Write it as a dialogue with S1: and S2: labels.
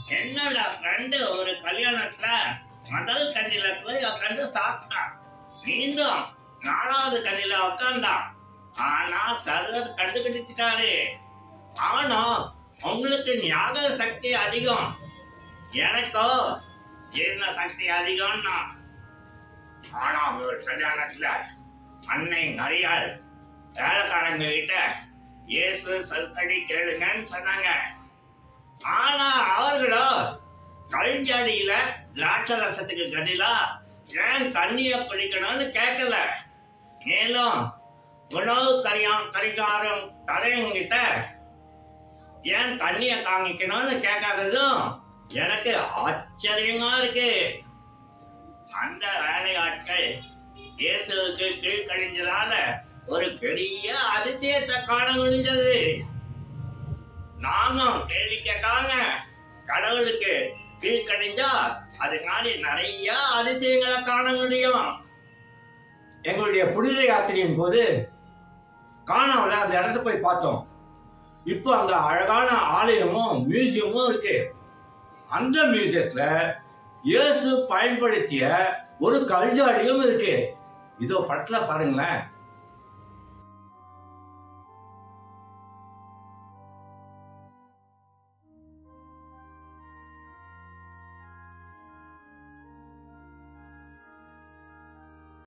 S1: என்னோட ஃப்ரெண்டு ஒரு கல்யாணத்துல முதல் கண்ணில போய் உட்காந்து சாப்பிட்டான் மீண்டும் நாலாவது கண்ணில உட்காந்தான் ஆனா சர்வர் கண்டுபிடிச்சிட்டாரு ஆனா உங்களுக்கு ஞாபக சக்தி அதிகம் எனக்கோ ஜீரண சக்தி அதிகம்னா ஆனா ஒரு கல்யாணத்துல அன்னை நிறையாள் வேலைக்காரங்க கிட்ட இயேசு சல்படி கேளுங்கன்னு சொன்னாங்க ஆனா அவர்களோ கழிஞ்சாடியில திராட்சை ரசத்துக்கு பதிலா ஏன் தண்ணிய குடிக்கணும்னு கேட்கல மேலும் உணவு கரியாம் கரிகாரம் தலைவங்கிட்ட ஏன் தண்ணிய காமிக்கணும்னு கேட்காததும் எனக்கு ஆச்சரியமா இருக்கு அந்த வேலையாட்கள் இயேசுவுக்கு கீழ்கழிஞ்சதால ஒரு பெரிய அதிசயத்தை காண முடிஞ்சது நானும் கேள்வி கேட்காம கடவுளுக்கு கீழ்கணிஞ்சா அது மாதிரி நிறைய அதிசயங்களை காண முடியும்
S2: எங்களுடைய புனித யாத்திரையின் போது காணாமல அந்த இடத்த போய் பார்த்தோம் இப்போ அங்க அழகான ஆலயமும் மியூசியமும் இருக்கு அந்த மியூசியத்துல இயேசு பயன்படுத்திய ஒரு கல்ஜாடியும் இருக்கு இதோ படத்துல பாருங்களேன்